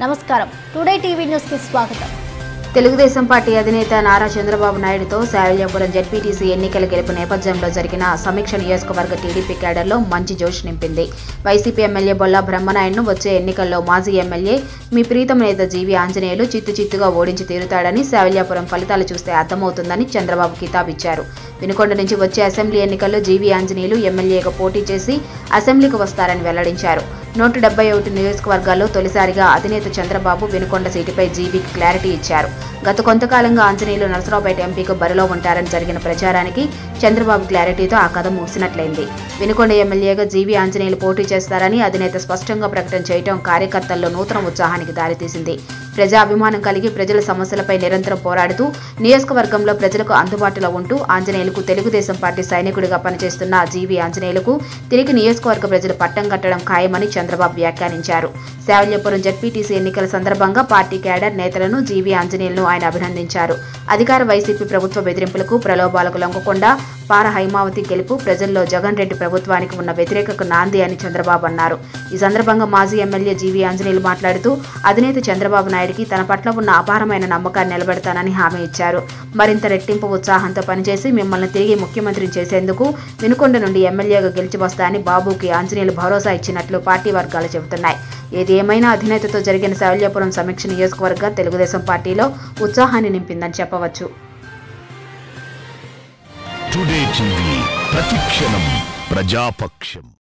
నమస్కారం today TV న్యూస్కి స్వాగతం తెలుగుదేశం పార్టీ అధినేత నారా చంద్రబాబు నాయుడుతో శారల్యాపురం జడ్పీటీసీ ఎన్నికల గెలుపు నేపథ్యంలో జరిగిన సమీక్ష నియోజకవర్గ టీడీపీ కేడర్లో మంచి జోష్ నింపింది వైసీపీ ఎమ్మెల్యే బొల్లా బ్రహ్మనాయుడును వచ్చే ఎన్నికల్లో మాజీ ఎమ్మెల్యే మీ ప్రీతమ నేత జీవి ఆంజనేయులు చిత్తు చిత్తుగా ఓడించి తీరుతాడని శావల్యాపురం ఫలితాలు చూస్తే అర్థమవుతుందని చంద్రబాబు కితాబిచ్చారు వినుకొండ నుంచి వచ్చే అసెంబ్లీ ఎన్నికల్లో జీవి ఆంజనేయులు ఎమ్మెల్యేగా పోటీ చేసి అసెంబ్లీకి వస్తారని వెల్లడించారు నూట డెబ్బై ఒకటి నియోజకవర్గాల్లో తొలిసారిగా అధినేత చంద్రబాబు వినుకొండ సీటుపై జీబీకి క్లారిటీ ఇచ్చారు గత కొంతకాలంగా ఆంజనేయులు నరసరావుపేట ఎంపీకి బరిలో ఉంటారని జరిగిన ప్రచారానికి చంద్రబాబు క్లారిటీతో ఆ కథ ముగిసినట్లయింది వినుకొండ ఎమ్మెల్యేగా జీవీ ఆంజనేయులు పోటీ చేస్తారని అధినేత స్పష్టంగా ప్రకటన చేయడం కార్యకర్తల్లో నూతన ఉత్సాహానికి దారితీసింది ప్రజా అభిమానం కలిగి ప్రజల సమస్యలపై నిరంతరం పోరాడుతూ నియోజకవర్గంలో ప్రజలకు అందుబాటులో ఉంటూ ఆంజనేయులకు తెలుగుదేశం పార్టీ సైనికుడిగా పనిచేస్తున్న జీవీ ఆంజనేయులకు తిరిగి నియోజకవర్గ ప్రజలు పట్టం కట్టడం ఖాయమని చంద్రబాబు వ్యాఖ్యానించారు శావల్యపురం జడ్పీటీసీ ఎన్నికల సందర్భంగా పార్టీ కేడర్ నేతలను జీవీ ఆంజనేయులను ఆయన అభినందించారు అధికార వైసీపీ ప్రభుత్వ బెదిరింపులకు ప్రలోభాలకు లొంగకుండా పార హైమావతి గెలుపు ప్రజల్లో జగన్ రెడ్డి ప్రభుత్వానికి ఉన్న వ్యతిరేకకు నాంది అని చంద్రబాబు అన్నారు ఈ సందర్భంగా మాజీ ఎమ్మెల్యే జీవీ ఆంజనేయులు మాట్లాడుతూ అధినేత చంద్రబాబు నాయుడికి తన పట్ల ఉన్న అపారమైన నమ్మకాన్ని నిలబెడతానని హామీ ఇచ్చారు మరింత రెట్టింపు ఉత్సాహంతో పనిచేసి మిమ్మల్ని తిరిగి ముఖ్యమంత్రిని చేసేందుకు వినుకొండ నుండి ఎమ్మెల్యేగా గెలిచి వస్తానని బాబుకి ఆంజనేయులు భరోసా ఇచ్చినట్లు పార్టీ వర్గాలు చెబుతున్నాయి ఏది ఏమైనా అధినేతతో జరిగిన శైల్యపురం సమీక్ష నియోజకవర్గ తెలుగుదేశం పార్టీలో ఉత్సాహాన్ని నింపిందని చెప్పవచ్చు టుడే టీవీ ప్రతిక్షణం ప్రజాపక్షం